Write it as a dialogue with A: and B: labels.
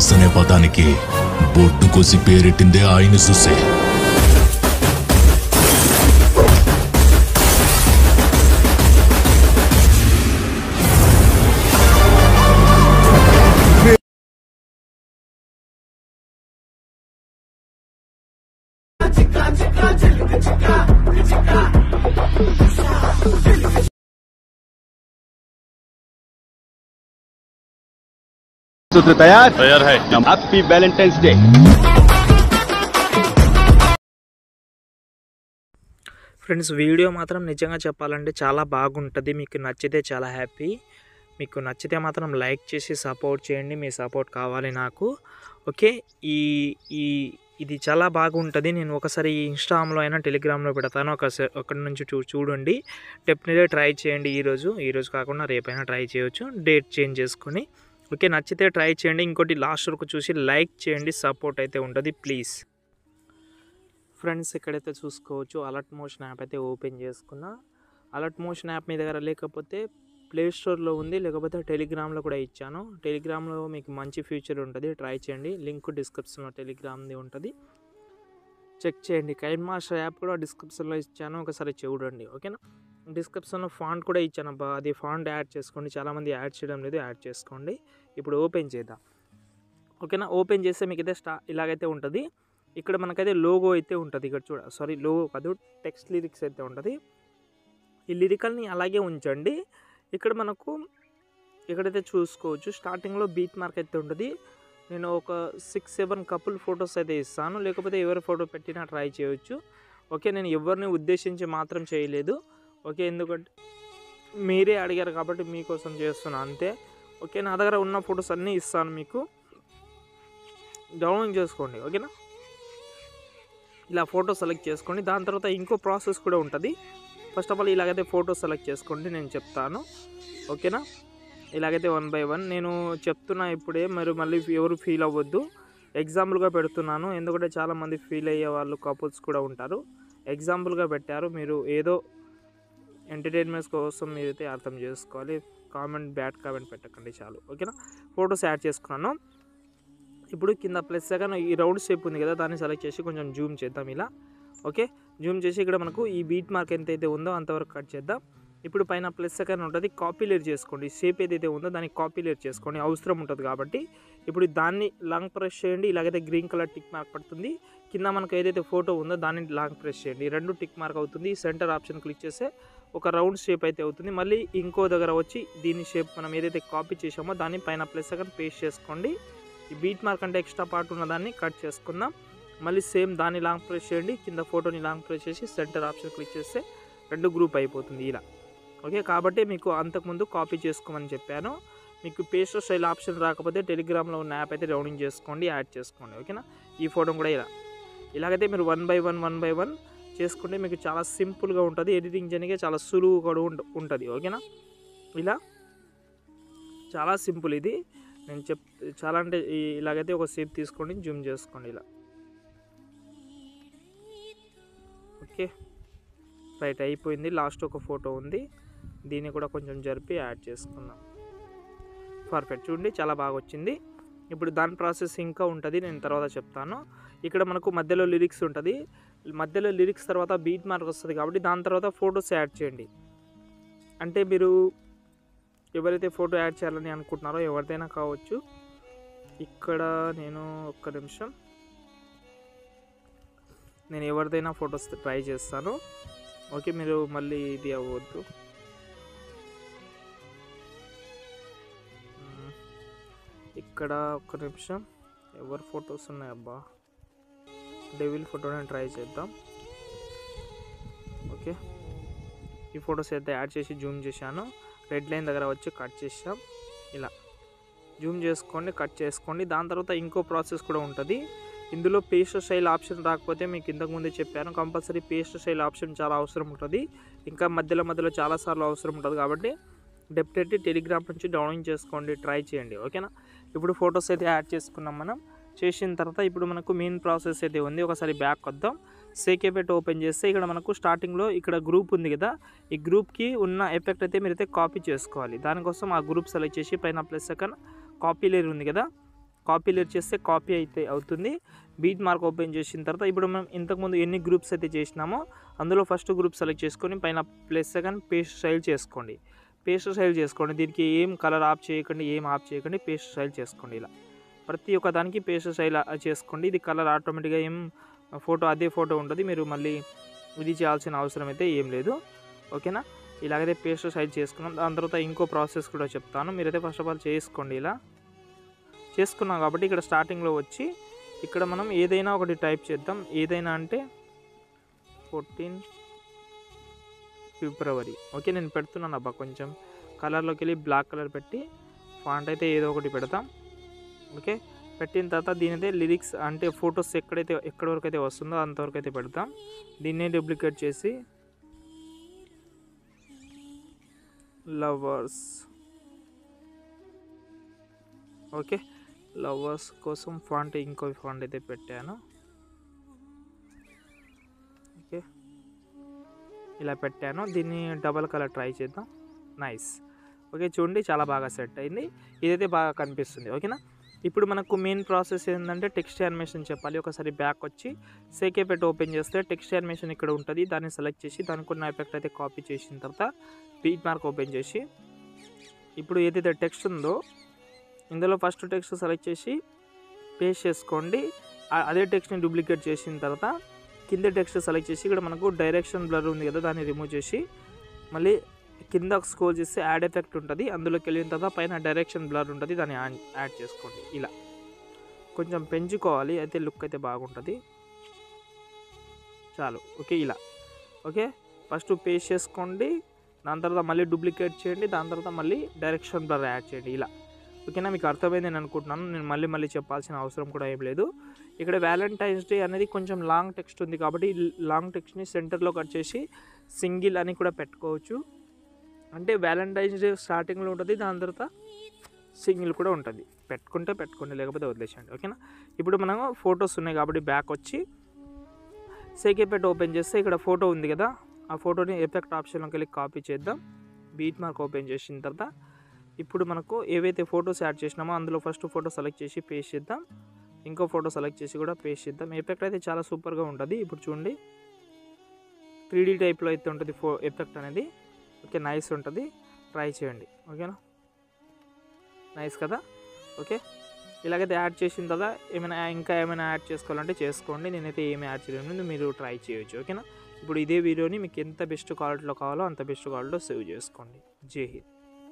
A: Boss అనే పదానికి బొడ్డు కోసి పేరెట్టిందే ఆయన చూసే
B: सूत्र तैयार
C: तैयार है
B: happy Valentine's day
D: friends video మాత్రం నిజంగా చెప్పాలంటే చాలా బాగుంటుంది మీకు నచ్చితే చాలా హ్యాపీ మీకు నచ్చితే మాత్రం లైక్ చేసి సపోర్ట్ చేయండి మీ సపోర్ట్ కావాలి నాకు ఓకే ఈ ఈ ఇది చాలా బాగుంటుంది నేను ఒకసారి ఇన్స్టాగ్రామ్లో అయినా టెలిగ్రామ్లో పెడతాను ఒకసారి అక్కడి నుంచి చూ చూడండి డెఫినెట్గా ట్రై చేయండి ఈరోజు ఈరోజు కాకుండా రేపైనా ట్రై చేయొచ్చు డేట్ చేంజ్ చేసుకొని ఓకే నచ్చితే ట్రై చేయండి ఇంకోటి లాస్ట్ వరకు చూసి లైక్ చేయండి సపోర్ట్ అయితే ఉంటుంది ప్లీజ్ ఫ్రెండ్స్ ఎక్కడైతే చూసుకోవచ్చు అలర్ట్ మోషన్ యాప్ అయితే ఓపెన్ చేసుకున్నా అలర్ట్ మోషన్ యాప్ మీ దగ్గర లేకపోతే ప్లే స్టోర్లో ఉంది లేకపోతే టెలిగ్రామ్లో కూడా ఇచ్చాను టెలిగ్రామ్లో మీకు మంచి ఫ్యూచర్ ఉంటుంది ట్రై చేయండి లింక్ డిస్క్రిప్షన్లో టెలిగ్రామ్ది ఉంటుంది చెక్ చేయండి కైన్ మాస్టర్ యాప్ కూడా డిస్క్రిప్షన్లో ఇచ్చాను ఒకసారి చూడండి ఓకేనా డిస్క్రిప్షన్లో ఫాంట్ కూడా ఇచ్చాను అబ్బా అది ఫాంట్ యాడ్ చేసుకోండి చాలామంది యాడ్ చేయడం లేదు యాడ్ చేసుకోండి ఇప్పుడు ఓపెన్ చేద్దాం ఓకేనా ఓపెన్ చేస్తే మీకు అయితే స్టా ఇలాగైతే ఉంటుంది ఇక్కడ మనకైతే లోగో అయితే ఉంటుంది ఇక్కడ చూడ సారీ లోగో కాదు టెక్స్ట్ లిరిక్స్ అయితే ఉంటుంది ఈ లిరికల్ని అలాగే ఉంచండి ఇక్కడ మనకు ఇక్కడైతే చూసుకోవచ్చు స్టార్టింగ్లో బీట్ మార్క్ అయితే ఉంటుంది నేను ఒక సిక్స్ సెవెన్ కపుల్ ఫొటోస్ అయితే ఇస్తాను లేకపోతే ఎవరి ఫోటో పెట్టినా ట్రై చేయొచ్చు ఓకే నేను ఎవరిని ఉద్దేశించి మాత్రం చేయలేదు ఓకే ఎందుకంటే మీరే అడిగారు కాబట్టి మీకోసం చేస్తున్నాను అంతే ఓకే నా దగ్గర ఉన్న ఫొటోస్ అన్నీ ఇస్తాను మీకు డౌన్లోడ్ చేసుకోండి ఓకేనా ఇలా ఫోటో సెలెక్ట్ చేసుకోండి దాని తర్వాత ఇంకో ప్రాసెస్ కూడా ఉంటుంది ఫస్ట్ ఆఫ్ ఆల్ ఇలాగైతే ఫోటో సెలెక్ట్ చేసుకోండి నేను చెప్తాను ఓకేనా ఇలాగైతే వన్ బై వన్ నేను చెప్తున్నా ఇప్పుడే మరి మళ్ళీ ఎవరు ఫీల్ అవ్వద్దు ఎగ్జాంపుల్గా పెడుతున్నాను ఎందుకంటే చాలామంది ఫీల్ అయ్యే వాళ్ళు కపుల్స్ కూడా ఉంటారు ఎగ్జాంపుల్గా పెట్టారు మీరు ఏదో ఎంటర్టైన్మెంట్స్ కోసం మీరైతే అర్థం చేసుకోవాలి కామెంట్ బ్యాడ్ కామెంట్ పెట్టకండి చాలు ఓకేనా ఫొటోస్ యాడ్ చేసుకున్నాను ఇప్పుడు కింద ప్లస్ సెకండ్ ఈ రౌండ్ షేప్ ఉంది కదా దాన్ని సెలెక్ట్ చేసి కొంచెం జూమ్ చేద్దాం ఇలా ఓకే జూమ్ చేసి ఇక్కడ మనకు ఈ బీట్ మార్క్ ఎంతైతే ఉందో అంతవరకు కట్ చేద్దాం ఇప్పుడు పైన ప్లస్ సెకండ్ ఉంటుంది కాపీ లేర్ చేసుకోండి షేప్ ఏదైతే ఉందో దానికి కాపీ లేర్ చేసుకోండి అవసరం ఉంటుంది కాబట్టి ఇప్పుడు దాన్ని లాంగ్ ప్రెస్ చేయండి ఇలాగైతే గ్రీన్ కలర్ టిక్ మార్క్ పడుతుంది కింద మనకు ఏదైతే ఫోటో ఉందో దాన్ని లాంగ్ ప్రెస్ చేయండి ఈ రెండు టిక్ మార్క్ అవుతుంది సెంటర్ ఆప్షన్ క్లిక్ చేస్తే ఒక రౌండ్ షేప్ అయితే అవుతుంది మళ్ళీ ఇంకో దగ్గర వచ్చి దీని షేప్ మనం ఏదైతే కాపీ చేసామో దాన్ని పైన ప్లస్ సెకండ్ పేస్ట్ చేసుకోండి ఈ బీట్ మార్క్ అంటే ఎక్స్ట్రా పార్ట్ ఉన్న దాన్ని కట్ చేసుకుందాం మళ్ళీ సేమ్ దాన్ని లాంగ్ ప్రెస్ చేయండి కింద ఫోటోని లాంగ్ ప్రెస్ చేసి సెంటర్ ఆప్షన్ క్లిక్ చేస్తే రెండు గ్రూప్ అయిపోతుంది ఇలా ఓకే కాబట్టి మీకు అంతకుముందు కాపీ చేసుకోమని చెప్పాను మీకు పేస్ట్ స్టైల్ ఆప్షన్ రాకపోతే టెలిగ్రామ్లో ఉన్న యాప్ అయితే డౌన్లోడ్ చేసుకోండి యాడ్ చేసుకోండి ఓకేనా ఈ ఫోటో కూడా ఇలా ఇలాగైతే మీరు one by one one by one చేసుకుంటే మీకు చాలా సింపుల్గా ఉంటుంది ఎడిటింగ్ చేయడానికి చాలా సులువు కూడా ఉంట ఉంటుంది ఓకేనా ఇలా చాలా సింపుల్ ఇది నేను చెప్ చాలా అంటే ఈ- ఇలాగైతే ఒక సేప్ తీసుకోండి జూమ్ చేసుకోండి ఇలా ఓకే రైట్ అయిపోయింది లాస్ట్ ఒక ఫోటో ఉంది దీన్ని కూడా కొంచెం జరిపి యాడ్ చేసుకుందాం పర్ఫెక్ట్ చూడండి చాలా బాగా వచ్చింది ఇప్పుడు దాని ప్రాసెస్ ఇంకా ఉంటుంది నేను తర్వాత చెప్తాను ఇక్కడ మనకు మధ్యలో లిరిక్స్ ఉంటుంది మధ్యలో లిరిక్స్ తర్వాత బీట్ మార్క్ వస్తుంది కాబట్టి దాని తర్వాత ఫొటోస్ యాడ్ చేయండి అంటే మీరు ఎవరైతే ఫోటో యాడ్ చేయాలని అనుకుంటున్నారో ఎవరిదైనా కావచ్చు ఇక్కడ నేను ఒక్క నిమిషం నేను ఎవరిదైనా ఫొటోస్ ట్రై చేస్తాను ఓకే మీరు మళ్ళీ ఇది అవ్వద్దు మ్మ్. ఇక్కడ ఒక్క నిమిషం ఎవరి ఫొటోస్ ఉన్నాయి అబ్బా డెవిల్ ఫోటోని ట్రై చేద్దాం ఓకే ఈ ఫొటోస్ అయితే యాడ్ చేసి జూమ్ చేశాను రెడ్ లైన్ దగ్గర వచ్చి కట్ చేసాం ఇలా జూమ్ చేసుకోండి కట్ చేసుకోండి దాని తర్వాత ఇంకో ప్రాసెస్ కూడా ఉంటుంది ఇందులో పేస్ట్ స్టైల్ ఆప్షన్ రాకపోతే మీకు ఇంతకు ముందే చెప్పాను కంపల్సరీ పేస్ట్ స్టైల్ ఆప్షన్ చాలా అవసరం ఉంటుంది ఇంకా మధ్యలో మధ్యలో చాలాసార్లు అవసరం ఉంటుంది కాబట్టి డెఫినెట్లీ టెలిగ్రామ్ నుంచి డౌన్లోడ్ చేసుకోండి ట్రై చేయండి ఓకేనా ఇప్పుడు ఫొటోస్ అయితే యాడ్ చేసుకున్నాం మనం చేసిన తర్వాత ఇప్పుడు మనకు మెయిన్ ప్రాసెస్ అయితే ఉంది ఒకసారి బ్యాక్ వద్దాం సేకేపెట్ ఓపెన్ చేస్తే ఇక్కడ మనకు స్టార్టింగ్లో ఇక్కడ గ్రూప్ ఉంది కదా ఈ గ్రూప్కి ఉన్న ఎఫెక్ట్ అయితే మీరైతే కాపీ చేసుకోవాలి దానికోసం ఆ గ్రూప్ సెలెక్ట్ చేసి పైన ప్లస్ సెకండ్ కాపీ లేరు ఉంది కదా కాపీ లేట్ చేస్తే కాపీ అయితే అవుతుంది బీట్ మార్క్ ఓపెన్ చేసిన తర్వాత ఇప్పుడు మనం ఇంతకుముందు ఎన్ని గ్రూప్స్ అయితే చేసినామో అందులో ఫస్ట్ గ్రూప్ సెలెక్ట్ చేసుకొని పైన ప్లస్ సెకండ్ పేస్ట్ స్టైల్ చేసుకోండి పేస్ట్ స్టైల్ చేసుకోండి దీనికి ఏం కలర్ ఆఫ్ చేయకండి ఏం ఆఫ్ చేయకండి పేస్ట్ స్టైల్ చేసుకోండి ఇలా ప్రతి ఒక్క దానికి పేస్ట్ స్టైల్ చేసుకోండి ఇది కలర్ ఆటోమేటిక్గా ఏం ఫోటో అదే ఫోటో ఉంటుంది మీరు మళ్ళీ ఇది చేయాల్సిన అవసరం అయితే ఏం లేదు ఓకేనా ఇలాగైతే పేస్ట్ స్టైల్ చేసుకున్నాం దాని తర్వాత ఇంకో ప్రాసెస్ కూడా చెప్తాను మీరైతే ఫస్ట్ ఆఫ్ ఆల్ చేసుకోండి ఇలా చేసుకున్నాం కాబట్టి ఇక్కడ స్టార్టింగ్లో వచ్చి ఇక్కడ మనం ఏదైనా ఒకటి టైప్ చేద్దాం ఏదైనా అంటే ఫోర్టీన్ ఫిబ్రవరి ఓకే నేను పెడుతున్నాను అబ్బా కొంచెం కలర్లోకి వెళ్ళి బ్లాక్ కలర్ పెట్టి ఫాంట్ అయితే ఏదో ఒకటి పెడతాం ఓకే పెట్టిన తర్వాత దీని అయితే లిరిక్స్ అంటే ఫొటోస్ ఎక్కడైతే ఎక్కడి వరకు అయితే వస్తుందో అంతవరకు అయితే పెడతాం దీన్నే డూప్లికేట్ చేసి లవర్స్ ఓకే లవర్స్ కోసం ఫాంట్ ఇంకో ఫాంట్ అయితే పెట్టాను ఓకే ఇలా పెట్టాను దీన్ని డబల్ కలర్ ట్రై చేద్దాం నైస్ ఓకే చూడండి చాలా బాగా సెట్ అయింది ఇదైతే బాగా కనిపిస్తుంది ఓకేనా ఇప్పుడు మనకు మెయిన్ ప్రాసెస్ ఏంటంటే టెక్స్ట్ యానిమేషన్ చెప్పాలి ఒకసారి బ్యాక్ వచ్చి సేకే పెట్టి ఓపెన్ చేస్తే టెక్స్ట్ యానిమేషన్ ఇక్కడ ఉంటుంది దాన్ని సెలెక్ట్ చేసి దానికి ఉన్న ఎఫెక్ట్ అయితే కాపీ చేసిన తర్వాత బీట్ మార్క్ ఓపెన్ చేసి ఇప్పుడు ఏదైతే టెక్స్ట్ ఉందో ఇందులో ఫస్ట్ టెక్స్ట్ సెలెక్ట్ చేసి పేస్ట్ చేసుకోండి ఆ- అదే టెక్స్ట్ని డూప్లికేట్ చేసిన తర్వాత కింద టెక్స్ట్ సెలెక్ట్ చేసి ఇక్కడ మనకు డైరెక్షన్ బ్లర్ ఉంది కదా దాన్ని రిమూవ్ చేసి మళ్ళీ కింద స్క్రోల్ చేస్తే యాడ్ ఎఫెక్ట్ ఉంటుంది అందులోకి వెళ్ళిన తర్వాత పైన డైరెక్షన్ బ్లర్ ఉంటుంది దాన్ని యాడ్ యాడ్ చేసుకోండి ఇలా కొంచెం పెంచుకోవాలి అయితే లుక్ అయితే బాగుంటుంది చాలు ఓకే ఇలా ఓకే ఫస్ట్ పేస్ట్ చేసుకోండి దాని తర్వాత మళ్ళీ డూప్లికేట్ చేయండి దాని తర్వాత మళ్ళీ డైరెక్షన్ బ్లర్ యాడ్ చేయండి ఇలా ఓకేనా మీకు అర్థమైంది నేను అనుకుంటున్నాను నేను మళ్ళీ మళ్ళీ చెప్పాల్సిన అవసరం కూడా ఏం లేదు ఇక్కడ వ్యాలంటైన్స్ డే అనేది కొంచెం లాంగ్ టెక్స్ట్ ఉంది కాబట్టి ఈ లాంగ్ టెక్స్ట్ని సెంటర్లో కట్ చేసి సింగిల్ అని కూడా పెట్టుకోవచ్చు అంటే వ్యాలంటైన్స్ డే స్టార్టింగ్లో ఉంటుంది దాని తర్వాత సింగిల్ కూడా ఉంటుంది పెట్టుకుంటే పెట్టుకోండి లేకపోతే వదిలేసండి ఓకేనా ఇప్పుడు మనం ఫొటోస్ ఉన్నాయి కాబట్టి బ్యాక్ వచ్చి సేకేపేట్ ఓపెన్ చేస్తే ఇక్కడ ఫోటో ఉంది కదా ఆ ఫోటోని ఎఫెక్ట్ ఆప్షన్లోకి వెళ్ళి కాపీ చేద్దాం బీట్ మార్క్ ఓపెన్ చేసిన తర్వాత ఇప్పుడు మనకు ఏవైతే ఫొటోస్ యాడ్ చేసినామో అందులో ఫస్ట్ ఫోటో సెలెక్ట్ చేసి పేస్ట్ చేద్దాం ఇంకో ఫోటో సెలెక్ట్ చేసి కూడా పేస్ట్ చేద్దాం ఎఫెక్ట్ అయితే చాలా సూపర్గా ఉంటుంది ఇప్పుడు చూడండి త్రీ డీ టైప్లో అయితే ఉంటుంది ఫో ఎఫెక్ట్ అనేది ఓకే నైస్ ఉంటుంది ట్రై చేయండి ఓకేనా నైస్ కదా ఓకే ఇలాగైతే యాడ్ చేసిన తర్వాత ఏమైనా ఇంకా ఏమైనా యాడ్ చేసుకోవాలంటే చేసుకోండి నేనైతే ఏమి యాడ్ చేయలేదు మీరు ట్రై చేయొచ్చు ఓకేనా ఇప్పుడు ఇదే వీడియోని మీకు ఎంత బెస్ట్ క్వాలిటీలో కావాలో అంత బెస్ట్ క్వాలిటీలో సేవ్ చేసుకోండి జై హింద్